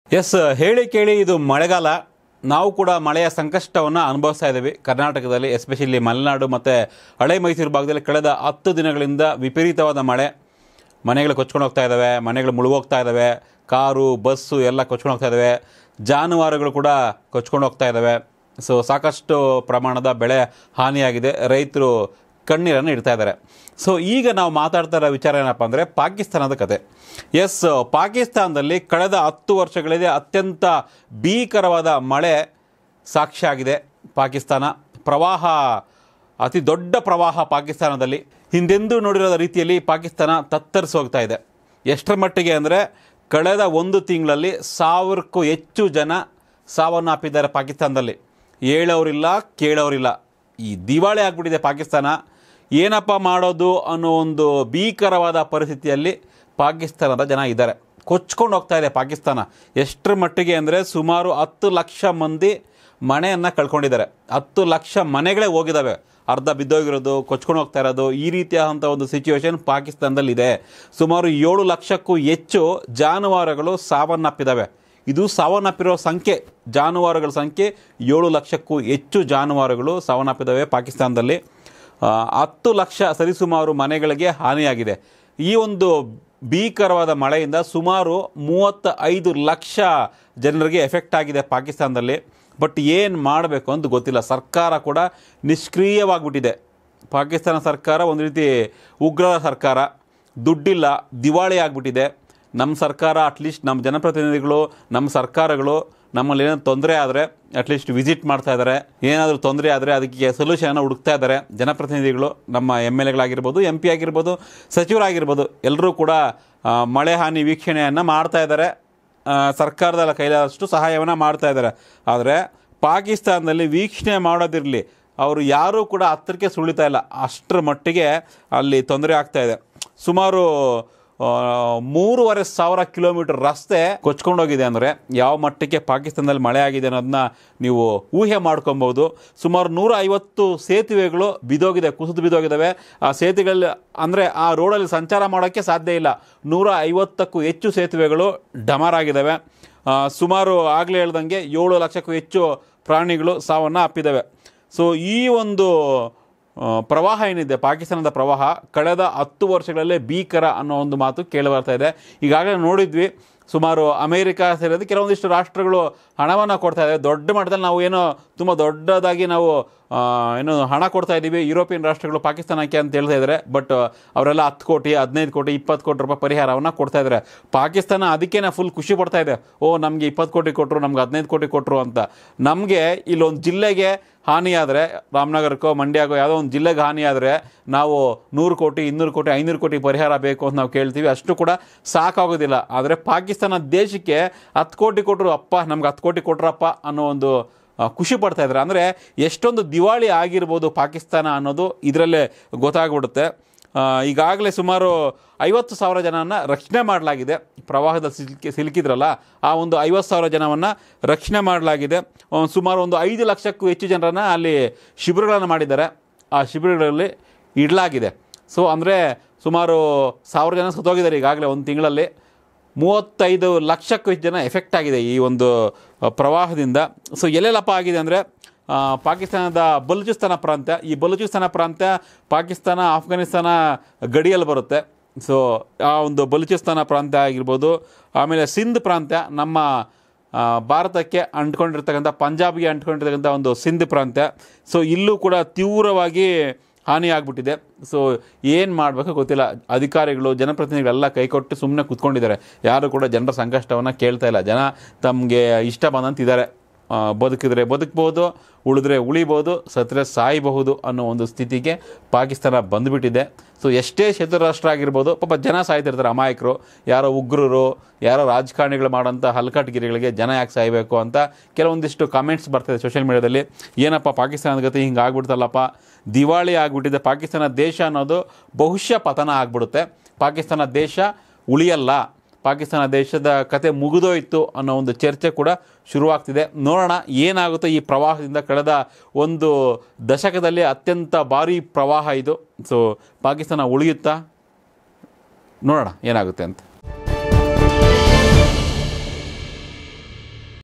S ಹೇಳಿ ಕೇಳಿ ಇದು ಮಳೆಗಾಲ ನಾವು ಕೂಡ ಮಳೆಯ ಸಂಕಷ್ಟವನ್ನು ಅನುಭವಿಸ್ತಾ ಇದ್ದೀವಿ ಕರ್ನಾಟಕದಲ್ಲಿ ಎಸ್ಪೆಷಲಿ ಮಲೆನಾಡು ಮತ್ತು ಹಳೆ ಮೈಸೂರು ಭಾಗದಲ್ಲಿ ಕಳೆದ ಹತ್ತು ದಿನಗಳಿಂದ ವಿಪರೀತವಾದ ಮಳೆ ಮನೆಗಳು ಕೊಚ್ಕೊಂಡು ಹೋಗ್ತಾ ಇದ್ದಾವೆ ಮನೆಗಳು ಮುಳುಗೋಗ್ತಾ ಇದ್ದಾವೆ ಕಾರು ಬಸ್ಸು ಎಲ್ಲ ಕೊಚ್ಕೊಂಡು ಹೋಗ್ತಾ ಇದ್ದಾವೆ ಜಾನುವಾರುಗಳು ಕೂಡ ಕೊಚ್ಕೊಂಡು ಹೋಗ್ತಾ ಇದ್ದಾವೆ ಸೊ ಸಾಕಷ್ಟು ಪ್ರಮಾಣದ ಬೆಳೆ ಹಾನಿಯಾಗಿದೆ ರೈತರು ಕಣ್ಣೀರನ್ನು ಇಡ್ತಾ ಇದ್ದಾರೆ ಸೊ ಈಗ ನಾವು ಮಾತಾಡ್ತಾ ಇರೋ ವಿಚಾರ ಏನಪ್ಪ ಅಂದರೆ ಪಾಕಿಸ್ತಾನದ ಕತೆ ಎಸ್ ಪಾಕಿಸ್ತಾನದಲ್ಲಿ ಕಳೆದ ಹತ್ತು ವರ್ಷಗಳಿದೆ ಅತ್ಯಂತ ಭೀಕರವಾದ ಮಳೆ ಸಾಕ್ಷಿಯಾಗಿದೆ ಪಾಕಿಸ್ತಾನ ಪ್ರವಾಹ ಅತಿ ದೊಡ್ಡ ಪ್ರವಾಹ ಪಾಕಿಸ್ತಾನದಲ್ಲಿ ಹಿಂದೆಂದೂ ನೋಡಿರೋ ರೀತಿಯಲ್ಲಿ ಪಾಕಿಸ್ತಾನ ತತ್ತರಿಸಿ ಹೋಗ್ತಾ ಇದೆ ಎಷ್ಟರ ಮಟ್ಟಿಗೆ ಅಂದರೆ ಕಳೆದ ಒಂದು ತಿಂಗಳಲ್ಲಿ ಸಾವಿರಕ್ಕೂ ಹೆಚ್ಚು ಜನ ಸಾವನ್ನು ಅಪ್ಪಿದ್ದಾರೆ ಪಾಕಿಸ್ತಾನದಲ್ಲಿ ಹೇಳೋರಿಲ್ಲ ಕೇಳೋರಿಲ್ಲ ಈ ದಿವಾಳಿ ಆಗ್ಬಿಟ್ಟಿದೆ ಪಾಕಿಸ್ತಾನ ಏನಪ್ಪ ಮಾಡೋದು ಅನ್ನೋ ಒಂದು ಭೀಕರವಾದ ಪರಿಸ್ಥಿತಿಯಲ್ಲಿ ಪಾಕಿಸ್ತಾನದ ಜನ ಇದ್ದಾರೆ ಕೊಚ್ಕೊಂಡು ಹೋಗ್ತಾ ಇದೆ ಪಾಕಿಸ್ತಾನ ಎಷ್ಟರ ಮಟ್ಟಿಗೆ ಅಂದರೆ ಸುಮಾರು ಹತ್ತು ಲಕ್ಷ ಮಂದಿ ಮನೆಯನ್ನು ಕಳ್ಕೊಂಡಿದ್ದಾರೆ ಹತ್ತು ಲಕ್ಷ ಮನೆಗಳೇ ಹೋಗಿದ್ದಾವೆ ಅರ್ಧ ಬಿದ್ದೋಗಿರೋದು ಕೊಚ್ಕೊಂಡು ಹೋಗ್ತಾ ಇರೋದು ಈ ರೀತಿಯಾದಂಥ ಒಂದು ಸಿಚುವೇಶನ್ ಪಾಕಿಸ್ತಾನದಲ್ಲಿದೆ ಸುಮಾರು ಏಳು ಲಕ್ಷಕ್ಕೂ ಹೆಚ್ಚು ಜಾನುವಾರುಗಳು ಸಾವನ್ನಪ್ಪಿದ್ದಾವೆ ಇದು ಸಾವನ್ನಪ್ಪಿರೋ ಸಂಖ್ಯೆ ಜಾನುವಾರುಗಳ ಸಂಖ್ಯೆ ಏಳು ಲಕ್ಷಕ್ಕೂ ಹೆಚ್ಚು ಜಾನುವಾರುಗಳು ಸಾವನ್ನಪ್ಪಿದ್ದಾವೆ ಪಾಕಿಸ್ತಾನದಲ್ಲಿ ಆ, ಹತ್ತು ಲಕ್ಷ ಸರಿಸುಮಾರು ಮನೆಗಳಿಗೆ ಹಾನಿಯಾಗಿದೆ ಈ ಒಂದು ಭೀಕರವಾದ ಮಳೆಯಿಂದ ಸುಮಾರು ಮೂವತ್ತ ಐದು ಲಕ್ಷ ಜನರಿಗೆ ಎಫೆಕ್ಟ್ ಆಗಿದೆ ಪಾಕಿಸ್ತಾನದಲ್ಲಿ ಬಟ್ ಏನು ಮಾಡಬೇಕು ಅಂತ ಗೊತ್ತಿಲ್ಲ ಸರ್ಕಾರ ಕೂಡ ನಿಷ್ಕ್ರಿಯವಾಗಿಬಿಟ್ಟಿದೆ ಪಾಕಿಸ್ತಾನ ಸರ್ಕಾರ ಒಂದು ರೀತಿ ಉಗ್ರರ ಸರ್ಕಾರ ದುಡ್ಡಿಲ್ಲ ದಿವಾಳಿ ಆಗಿಬಿಟ್ಟಿದೆ ನಮ್ಮ ಸರ್ಕಾರ ಅಟ್ಲೀಸ್ಟ್ ನಮ್ಮ ಜನಪ್ರತಿನಿಧಿಗಳು ನಮ್ಮ ಸರ್ಕಾರಗಳು ನಮ್ಮಲ್ಲಿ ಏನಾದ್ರು ತೊಂದರೆ ಆದರೆ ಅಟ್ಲೀಸ್ಟ್ ವಿಸಿಟ್ ಮಾಡ್ತಾ ಇದ್ದಾರೆ ಏನಾದರೂ ತೊಂದರೆ ಆದರೆ ಅದಕ್ಕೆ ಸೊಲ್ಯೂಷನ್ ಹುಡುಕ್ತಾ ಇದ್ದಾರೆ ಜನಪ್ರತಿನಿಧಿಗಳು ನಮ್ಮ ಎಮ್ ಎಲ್ ಎಗಳಾಗಿರ್ಬೋದು ಎಂ ಪಿ ಆಗಿರ್ಬೋದು ಸಚಿವರಾಗಿರ್ಬೋದು ಎಲ್ಲರೂ ಕೂಡ ಆ, ಮಳೆ ಹಾನಿ ವೀಕ್ಷಣೆಯನ್ನು ಮಾಡ್ತಾ ಇದ್ದಾರೆ ಆ, ಸರ್ಕಾರದ ಕೈಲಾದಷ್ಟು ಸಹಾಯವನ್ನು ಮಾಡ್ತಾ ಇದ್ದಾರೆ ಆದರೆ ಪಾಕಿಸ್ತಾನದಲ್ಲಿ ವೀಕ್ಷಣೆ ಮಾಡೋದಿರಲಿ ಅವರು ಯಾರೂ ಕೂಡ ಹತ್ತಿರಕ್ಕೆ ಸುಳಿತಾ ಇಲ್ಲ ಅಷ್ಟರ ಮಟ್ಟಿಗೆ ಅಲ್ಲಿ ತೊಂದರೆ ಆಗ್ತಾ ಇದೆ ಸುಮಾರು ಆ, ಮೂರುವರೆ ಸಾವಿರ ಕಿಲೋಮೀಟರ್ ರಸ್ತೆ ಕೊಚ್ಕೊಂಡೋಗಿದೆ ಅಂದರೆ ಯಾವ ಮಟ್ಟಕ್ಕೆ ಪಾಕಿಸ್ತಾನದಲ್ಲಿ ಮಳೆ ಆಗಿದೆ ಅನ್ನೋದನ್ನ ನೀವು ಊಹೆ ಮಾಡ್ಕೊಬೋದು ಸುಮಾರು ನೂರ ಐವತ್ತು ಸೇತುವೆಗಳು ಬಿದೋಗಿದೆ ಕುಸಿದು ಬಿದೋಗಿದ್ದಾವೆ ಆ ಸೇತುವೆಗಳಲ್ಲಿ ಅಂದರೆ ಆ ರೋಡಲ್ಲಿ ಸಂಚಾರ ಮಾಡೋಕ್ಕೆ ಸಾಧ್ಯ ಇಲ್ಲ ನೂರ ಐವತ್ತಕ್ಕೂ ಹೆಚ್ಚು ಸೇತುವೆಗಳು ಡಮಾರಾಗಿದ್ದಾವೆ ಆ, ಸುಮಾರು ಆಗಲೇ ಹೇಳ್ದಂಗೆ ಏಳು ಲಕ್ಷಕ್ಕೂ ಹೆಚ್ಚು ಪ್ರಾಣಿಗಳು ಸಾವನ್ನು ಅಪ್ಪಿದ್ದಾವೆ ಸೊ ಈ ಒಂದು ಆ, ಪ್ರವಾಹ ಏನಿದೆ ಪಾಕಿಸ್ತಾನದ ಪ್ರವಾಹ ಕಳೆದ ಹತ್ತು ವರ್ಷಗಳಲ್ಲೇ ಭೀಕರ ಅನ್ನೋ ಒಂದು ಮಾತು ಕೇಳಿ ಬರ್ತಾ ಇದೆ ಈಗಾಗಲೇ ನೋಡಿದ್ವಿ ಸುಮಾರು ಅಮೇರಿಕ ಸೇರಿದ ಕೆಲವೊಂದಿಷ್ಟು ರಾಷ್ಟ್ರಗಳು ಹಣವನ್ನು ಕೊಡ್ತಾ ಇದೆ ದೊಡ್ಡ ಮಟ್ಟದಲ್ಲಿ ನಾವು ಏನೋ ತುಂಬ ದೊಡ್ಡದಾಗಿ ನಾವು ಆ, ಏನು ಹಣ ಕೊಡ್ತಾ ಇದ್ದೀವಿ ಯುರೋಪಿಯನ್ ರಾಷ್ಟ್ರಗಳು ಪಾಕಿಸ್ತಾನಕ್ಕೆ ಅಂತ ಹೇಳ್ತಾ ಇದ್ದಾರೆ ಬಟ್ ಅವರೆಲ್ಲ ಹತ್ತು ಕೋಟಿ ಹದಿನೈದು ಕೋಟಿ ಇಪ್ಪತ್ತು ಕೋಟಿ ರೂಪಾಯಿ ಪರಿಹಾರವನ್ನು ಕೊಡ್ತಾ ಇದ್ದಾರೆ ಪಾಕಿಸ್ತಾನ ಅದಕ್ಕೇನೆ ಫುಲ್ ಖುಷಿ ಪಡ್ತಾ ಇದೆ ಓ ನಮಗೆ ಇಪ್ಪತ್ತು ಕೋಟಿ ಕೊಟ್ಟರು ನಮ್ಗೆ ಹದಿನೈದು ಕೋಟಿ ಕೊಟ್ಟರು ಅಂತ ನಮಗೆ ಇಲ್ಲೊಂದು ಜಿಲ್ಲೆಗೆ ಹಾನಿಯಾದರೆ ರಾಮನಗರಕ್ಕೋ ಮಂಡ್ಯಗೋ ಯಾವುದೋ ಒಂದು ಜಿಲ್ಲೆಗೆ ಹಾನಿಯಾದರೆ ನಾವು ನೂರು ಕೋಟಿ ಇನ್ನೂರು ಕೋಟಿ ಐನೂರು ಕೋಟಿ ಪರಿಹಾರ ಬೇಕು ಅಂತ ನಾವು ಕೇಳ್ತೀವಿ ಅಷ್ಟು ಕೂಡ ಸಾಕಾಗೋದಿಲ್ಲ ಆದರೆ ಪಾಕಿಸ್ತಾನ ದೇಶಕ್ಕೆ ಹತ್ತು ಕೋಟಿ ಕೊಟ್ಟರು ಅಪ್ಪ ನಮ್ಗೆ ಹತ್ತು ಕೋಟಿ ಕೊಟ್ರಪ್ಪ ಅನ್ನೋ ಒಂದು ಆ, ಖುಷಿ ಪಡ್ತಾ ಇದ್ದಾರೆ ಅಂದರೆ ಎಷ್ಟೊಂದು ದಿವಾಳಿ ಆಗಿರ್ಬೋದು ಪಾಕಿಸ್ತಾನ ಅನ್ನೋದು ಇದರಲ್ಲೇ ಗೊತ್ತಾಗ್ಬಿಡುತ್ತೆ ಆ, ಈಗಾಗಲೇ ಸುಮಾರು ಐವತ್ತು ಸಾವಿರ ಜನನ ರಕ್ಷಣೆ ಮಾಡಲಾಗಿದೆ ಪ್ರವಾಹದಲ್ಲಿ ಸಿಲುಕಿ ಸಿಲುಕಿದ್ರಲ್ಲ ಆ ಒಂದು ಐವತ್ತು ಸಾವಿರ ಜನವನ್ನು ರಕ್ಷಣೆ ಮಾಡಲಾಗಿದೆ ಆ, ಸುಮಾರು ಒಂದು ಐದು ಲಕ್ಷಕ್ಕೂ ಹೆಚ್ಚು ಜನರನ್ನು ಅಲ್ಲಿ ಶಿಬಿರಗಳನ್ನು ಮಾಡಿದ್ದಾರೆ ಆ ಶಿಬಿರಗಳಲ್ಲಿ ಇಡಲಾಗಿದೆ ಸೊ ಅಂದರೆ ಸುಮಾರು ಸಾವಿರ ಜನ ಸತ್ತೋಗಿದ್ದಾರೆ ಈಗಾಗಲೇ ಒಂದು ತಿಂಗಳಲ್ಲಿ ಮೂವತ್ತೈದು ಲಕ್ಷಕ್ಕೂ ಹೆಚ್ಚು ಜನ ಎಫೆಕ್ಟ್ ಆಗಿದೆ ಈ ಒಂದು ಆ, ಪ್ರವಾಹದಿಂದ ಸೊ ಎಲ್ಲೆಲ್ಲಪ್ಪ ಆಗಿದೆ ಅಂದರೆ ಪಾಕಿಸ್ತಾನದ ಬಲೂಚಿಸ್ತಾನ ಪ್ರಾಂತ್ಯ ಈ ಬಲೂಚಿಸ್ತಾನ ಪ್ರಾಂತ್ಯ ಪಾಕಿಸ್ತಾನ ಆಫ್ಘಾನಿಸ್ತಾನ ಗಡಿಯಲ್ಲಿ ಬರುತ್ತೆ ಸೊ ಆ ಒಂದು ಬಲೂಚಿಸ್ತಾನ ಪ್ರಾಂತ್ಯ ಆಗಿರ್ಬೋದು ಆಮೇಲೆ ಸಿಂಧ್ ಪ್ರಾಂತ್ಯ ನಮ್ಮ ಆ, ಭಾರತಕ್ಕೆ ಅಂಟ್ಕೊಂಡಿರ್ತಕ್ಕಂಥ ಪಂಜಾಬ್ಗೆ ಅಂಟ್ಕೊಂಡಿರ್ತಕ್ಕಂಥ ಒಂದು ಸಿಂಧ್ ಪ್ರಾಂತ್ಯ ಸೊ ಇಲ್ಲೂ ಕೂಡ ತೀವ್ರವಾಗಿ ಹಾನಿ ಆಗ್ಬಿಟ್ಟಿದೆ ಸೊ ಏನು ಮಾಡಬೇಕು ಗೊತ್ತಿಲ್ಲ ಅಧಿಕಾರಿಗಳು ಜನಪ್ರತಿನಿಧಿಗಳೆಲ್ಲ ಕೈಕೊಟ್ಟು ಸುಮ್ಮನೆ ಕೂತ್ಕೊಂಡಿದ್ದಾರೆ ಯಾರು ಕೂಡ ಜನರ ಸಂಕಷ್ಟವನ್ನು ಕೇಳ್ತಾ ಇಲ್ಲ ಜನ ತಮಗೆ ಇಷ್ಟ ಬಂದಂತಿದ್ದಾರೆ ಆ, ಬದುಕಿದ್ರೆ ಬದುಕ್ಬೋದು ಉಳಿದ್ರೆ ಉಳಿಬೋದು ಸತ್ತರೆ ಸಾಯಬಹುದು ಅನ್ನೋ ಒಂದು ಸ್ಥಿತಿಗೆ ಪಾಕಿಸ್ತಾನ ಬಂದುಬಿಟ್ಟಿದೆ ಸೊ ಎಷ್ಟೇ ಶತ್ರು ರಾಷ್ಟ್ರ ಆಗಿರ್ಬೋದು ಪಾಪ ಜನ ಸಾಯ್ತಿರ್ತಾರೆ ಅಮಾಯಕರು ಯಾರೋ ಉಗ್ರರು ಯಾರೋ ರಾಜಕಾರಣಿಗಳು ಮಾಡೋಂಥ ಹಲ್ಕಟ್ಗಿರಿಗಳಿಗೆ ಜನ ಯಾಕೆ ಸಾಯಬೇಕು ಅಂತ ಕೆಲವೊಂದಿಷ್ಟು ಕಮೆಂಟ್ಸ್ ಬರ್ತಿದೆ ಸೋಷಿಯಲ್ ಮೀಡಿಯಾದಲ್ಲಿ ಏನಪ್ಪ ಪಾಕಿಸ್ತಾನದ ಗತಿ ಹಿಂಗೆ ಆಗ್ಬಿಡ್ತಲ್ಲಪ್ಪ ದಿವಾಳಿ ಆಗಿಬಿಟ್ಟಿದೆ ಪಾಕಿಸ್ತಾನ ದೇಶ ಅನ್ನೋದು ಬಹುಶಃ ಪತನ ಆಗ್ಬಿಡುತ್ತೆ ಪಾಕಿಸ್ತಾನ ದೇಶ ಉಳಿಯಲ್ಲ ಪಾಕಿಸ್ತಾನ ದೇಶದ ಕತೆ ಮುಗಿದೋಯ್ತು ಅನ್ನೋ ಒಂದು ಚರ್ಚೆ ಕೂಡ ಶುರುವಾಗ್ತಿದೆ ನೋಡೋಣ ಏನಾಗುತ್ತೋ ಈ ಪ್ರವಾಹದಿಂದ ಕಳೆದ ಒಂದು ದಶಕದಲ್ಲಿ ಅತ್ಯಂತ ಭಾರಿ ಪ್ರವಾಹ ಇದು ಸೊ ಪಾಕಿಸ್ತಾನ ಉಳಿಯುತ್ತಾ ನೋಡೋಣ ಏನಾಗುತ್ತೆ ಅಂತ